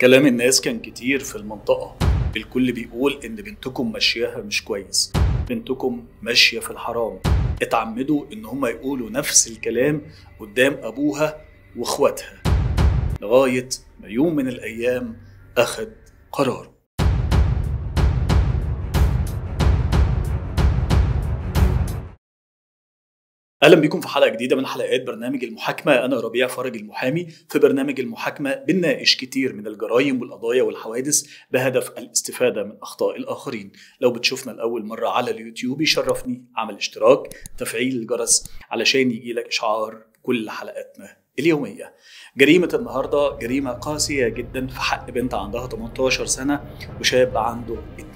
كلام الناس كان كتير في المنطقة الكل بيقول إن بنتكم ماشياها مش كويس بنتكم ماشية في الحرام اتعمدوا إن هما يقولوا نفس الكلام قدام أبوها وإخواتها لغاية ما يوم من الأيام أخد قراره اهلا بيكم في حلقه جديده من حلقات برنامج المحاكمه انا ربيع فرج المحامي في برنامج المحاكمه بنناقش كتير من الجرائم والقضايا والحوادث بهدف الاستفاده من اخطاء الاخرين لو بتشوفنا لاول مره على اليوتيوب يشرفني عمل اشتراك تفعيل الجرس علشان يجي لك اشعار كل حلقاتنا اليوميه جريمه النهارده جريمه قاسيه جدا في حق بنت عندها 18 سنه وشاب عنده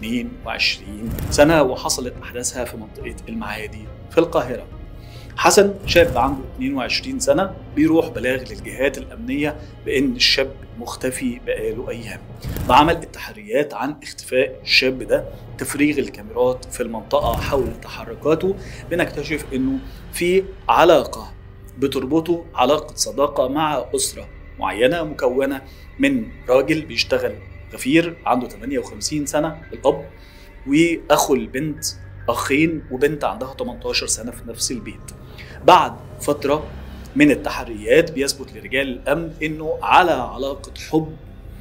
22 سنه وحصلت احداثها في منطقه المعادي في القاهره حسن شاب عنده 22 سنة بيروح بلاغ للجهات الأمنية بأن الشاب مختفي بقاله أيام بعمل التحريات عن اختفاء الشاب ده تفريغ الكاميرات في المنطقة حول تحركاته بنكتشف أنه في علاقة بتربطه علاقة صداقة مع أسرة معينة مكونة من راجل بيشتغل غفير عنده 58 سنة الأب وأخو البنت أخين وبنت عندها 18 سنة في نفس البيت بعد فترة من التحريات بيثبت لرجال الأمن إنه على علاقة حب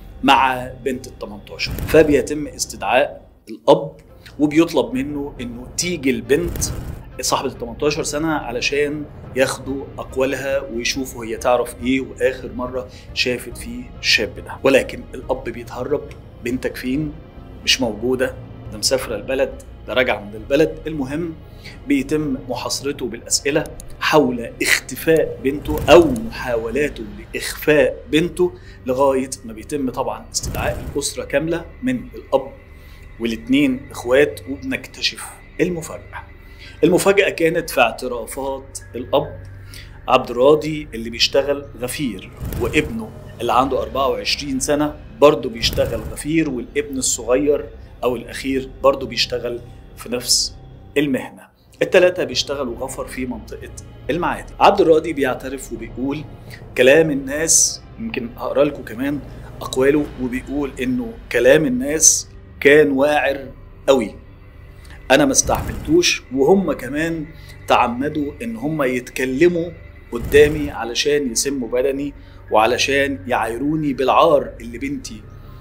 مع بنت ال 18 فبيتم استدعاء الأب وبيطلب منه إنه تيجي البنت صاحبة ال 18 سنة علشان ياخدوا أقوالها ويشوفوا هي تعرف إيه وآخر مرة شافت فيه الشاب ده ولكن الأب بيتهرب بنتك فين مش موجودة ده مسافرة البلد ده راجع من البلد المهم بيتم محاصرته بالأسئلة حول اختفاء بنته أو محاولاته لإخفاء بنته لغاية ما بيتم طبعا استدعاء الأسرة كاملة من الأب والاتنين إخوات وبنكتشف المفاجأة المفاجأة كانت في اعترافات الأب عبد الراضي اللي بيشتغل غفير وابنه اللي عنده 24 سنة برضه بيشتغل غفير والابن الصغير أو الأخير برضه بيشتغل في نفس المهنة التلاتة بيشتغلوا غفر في منطقة المعادي عبد الراضي بيعترف وبيقول كلام الناس يمكن هقرا لكم كمان أقواله وبيقول إنه كلام الناس كان واعر قوي أنا ما استحملتوش وهم كمان تعمدوا إن هم يتكلموا قدامي علشان يسموا بدني وعلشان يعايروني بالعار اللي بنتي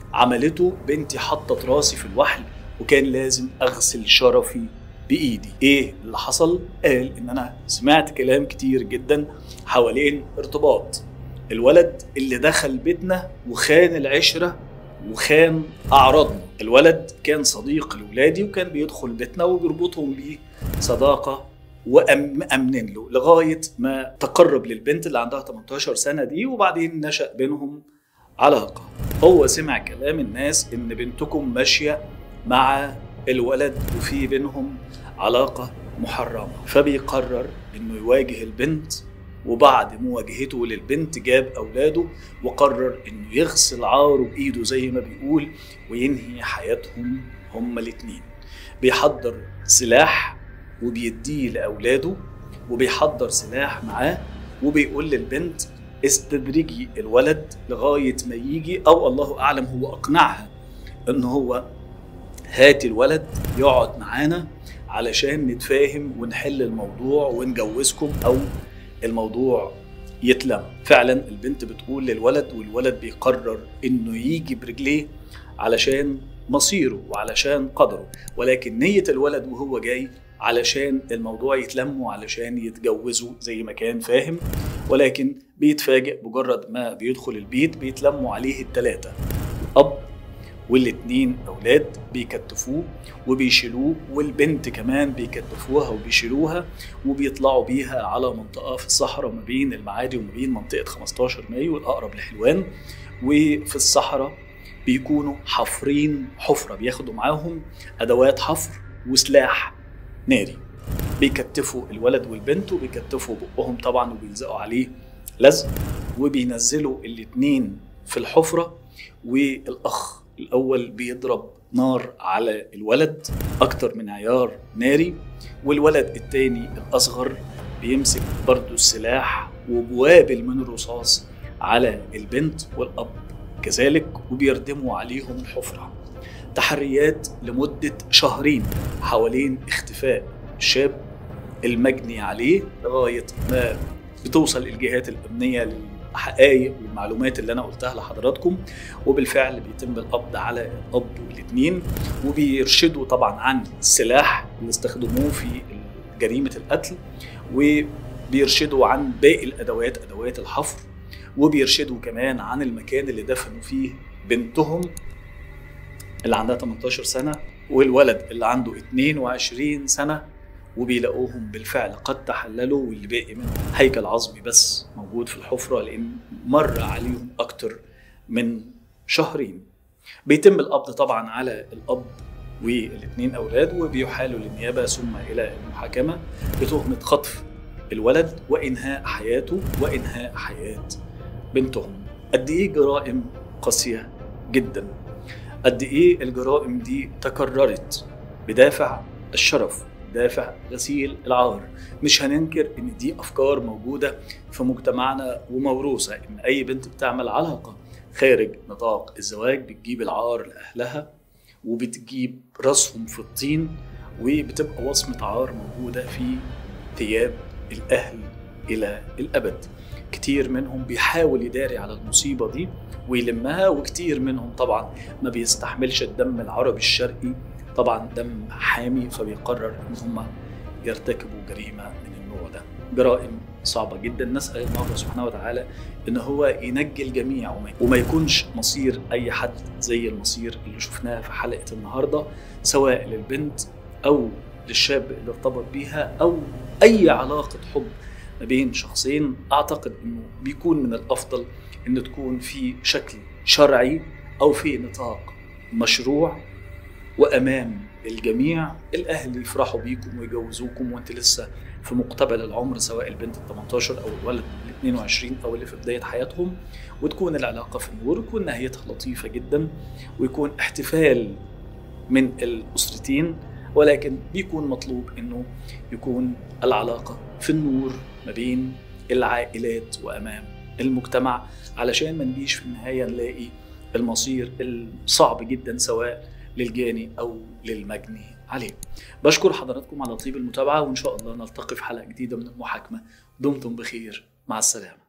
عملته بنتي حطت راسي في الوحل وكان لازم اغسل شرفي بايدي ايه اللي حصل قال ان انا سمعت كلام كتير جدا حوالين ارتباط الولد اللي دخل بيتنا وخان العشره وخان اعراضنا الولد كان صديق لولادي وكان بيدخل بيتنا وبيربطهم بيه صداقه وامنين له لغايه ما تقرب للبنت اللي عندها 18 سنه دي وبعدين نشا بينهم علاقه هو سمع كلام الناس ان بنتكم ماشيه مع الولد وفي بينهم علاقة محرمة فبيقرر انه يواجه البنت وبعد مواجهته للبنت جاب اولاده وقرر انه يغسل عاره بايده زي ما بيقول وينهي حياتهم هما الاتنين بيحضر سلاح وبيديه لاولاده وبيحضر سلاح معاه وبيقول للبنت استدرجي الولد لغاية ما يجي أو الله أعلم هو أقنعها إن هو هات الولد يقعد معانا علشان نتفاهم ونحل الموضوع ونجوزكم او الموضوع يتلم فعلا البنت بتقول للولد والولد بيقرر انه يجي برجليه علشان مصيره وعلشان قدره ولكن نية الولد وهو جاي علشان الموضوع يتلم وعلشان يتجوزوا زي ما كان فاهم ولكن بيتفاجئ مجرد ما بيدخل البيت بيتلموا عليه التلاتة أب والاتنين اولاد بيكتفوه وبيشيلوه والبنت كمان بيكتفوها وبيشيلوها وبيطلعوا بيها على منطقه في الصحراء ما بين المعادي وما بين منطقه 15 مايو الاقرب لحلوان وفي الصحراء بيكونوا حفرين حفره بياخدوا معاهم ادوات حفر وسلاح ناري بيكتفوا الولد والبنت وبيكتفوا بقهم طبعا وبيلزقوا عليه لزق وبينزلوا الاتنين في الحفره والاخ الاول بيضرب نار على الولد اكتر من عيار ناري والولد التاني الاصغر بيمسك برضه السلاح وبوابل من الرصاص على البنت والاب كذلك وبيردموا عليهم الحفرة تحريات لمدة شهرين حوالين اختفاء الشاب المجني عليه لغاية ما بتوصل الجهات الأمنية للحقائق والمعلومات اللي أنا قلتها لحضراتكم وبالفعل بيتم القبض على الأب والاثنين وبيرشدوا طبعا عن السلاح اللي استخدموه في جريمة القتل وبيرشدوا عن باقي الأدوات أدوات الحفر وبيرشدوا كمان عن المكان اللي دفنوا فيه بنتهم اللي عندها 18 سنة والولد اللي عنده 22 سنة وبيلاقوهم بالفعل قد تحللوا واللي باقي منهم هيكل عظمي بس موجود في الحفرة لأن مر عليهم أكتر من شهرين بيتم القبض طبعا على الأب والاثنين أولاد وبيحالوا للنيابة ثم إلى المحاكمة بتهمة خطف الولد وإنهاء حياته وإنهاء حياة بنتهم قد إيه جرائم قاسية جدا قد ايه الجرائم دي تكررت بدافع الشرف دافع غسيل العار مش هننكر ان دي افكار موجوده في مجتمعنا وموروثه ان اي بنت بتعمل علاقه خارج نطاق الزواج بتجيب العار لاهلها وبتجيب راسهم في الطين وبتبقى وصمه عار موجوده في ثياب الاهل الى الابد كتير منهم بيحاول يداري على المصيبة دي ويلمها وكتير منهم طبعا ما بيستحملش الدم العربي الشرقي طبعا دم حامي فبيقرر ان هم يرتكبوا جريمة من النوع ده جرائم صعبة جدا نسأل الله سبحانه وتعالى ان هو ينجي الجميع وما يكونش مصير اي حد زي المصير اللي شفناه في حلقة النهاردة سواء للبنت او للشاب اللي ارتبط بيها او اي علاقة حب ما بين شخصين اعتقد انه بيكون من الافضل ان تكون في شكل شرعي او في نطاق مشروع وامام الجميع الاهل يفرحوا بيكم ويجوزوكم وانت لسه في مقتبل العمر سواء البنت ال 18 او الولد ال 22 او اللي في بدايه حياتهم وتكون العلاقه في النور وتكون نهايتها لطيفه جدا ويكون احتفال من الاسرتين ولكن بيكون مطلوب انه يكون العلاقه في النور ما بين العائلات وامام المجتمع علشان ما نجيش في النهايه نلاقي المصير الصعب جدا سواء للجاني او للمجني عليه. بشكر حضراتكم على طيب المتابعه وان شاء الله نلتقي في حلقه جديده من المحاكمه. دمتم بخير مع السلامه.